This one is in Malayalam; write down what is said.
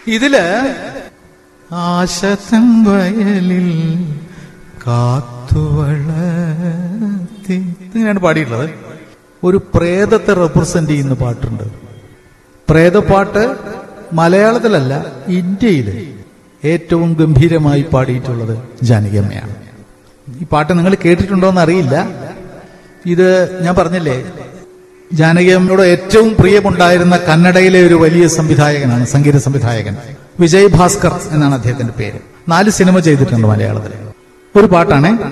ഇതില് ആശതൻ വയലിൽ കാത്തുവളത്തി ഇങ്ങനെയാണ് പാടിയിട്ടുള്ളത് ഒരു പ്രേതത്തെ റെപ്രസെന്റ് ചെയ്യുന്ന പാട്ടുണ്ട് പ്രേതപ്പാട്ട് മലയാളത്തിലല്ല ഇന്ത്യയില് ഏറ്റവും ഗംഭീരമായി പാടിയിട്ടുള്ളത് ജാനകിയമ്മയാണ് ഈ പാട്ട് നിങ്ങൾ കേട്ടിട്ടുണ്ടോ എന്ന് അറിയില്ല ഇത് ഞാൻ പറഞ്ഞില്ലേ ജാനകിയമ്മയോട് ഏറ്റവും പ്രിയമുണ്ടായിരുന്ന കന്നഡയിലെ ഒരു വലിയ സംവിധായകനാണ് സംഗീത സംവിധായകൻ വിജയ് ഭാസ്കർ എന്നാണ് അദ്ദേഹത്തിന്റെ പേര് നാല് സിനിമ ചെയ്തിട്ടുണ്ട് മലയാളത്തിൽ ഒരു പാട്ടാണ്